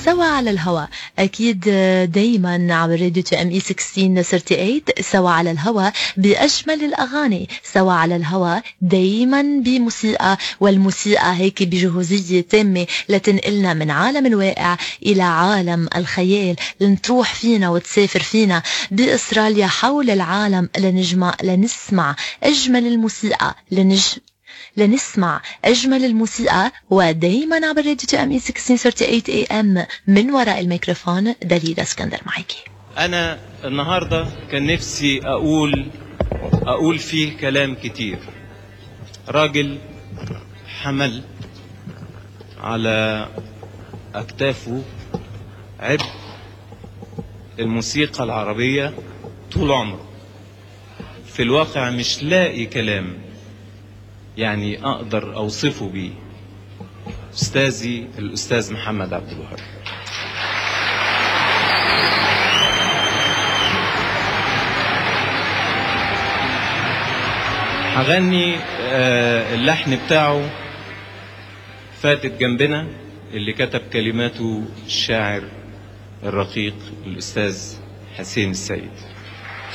سوا على الهواء أكيد دايما عبر راديو ام اي 1638 سوا على الهواء بأجمل الأغاني سوا على الهواء دايما بموسيقى والموسيقى هيك بجهوزية تامة لتنقلنا من عالم الواقع إلى عالم الخيال لنتروح فينا وتسافر فينا بأستراليا حول العالم لنجمع لنسمع أجمل الموسيقى لنج لنسمع أجمل الموسيقى ودايما عبر راديو ام اي 1638 اي ام من وراء الميكروفون دليل اسكندر معاكي انا النهارده كان نفسي اقول اقول فيه كلام كتير راجل حمل على اكتافه عبء الموسيقى العربية طول عمره في الواقع مش لاقي كلام يعني اقدر اوصفه بيه استاذي الاستاذ محمد عبد الوهاب هغني آه، اللحن بتاعه فاتت جنبنا اللي كتب كلماته الشاعر الرقيق الأستاذ حسين السيد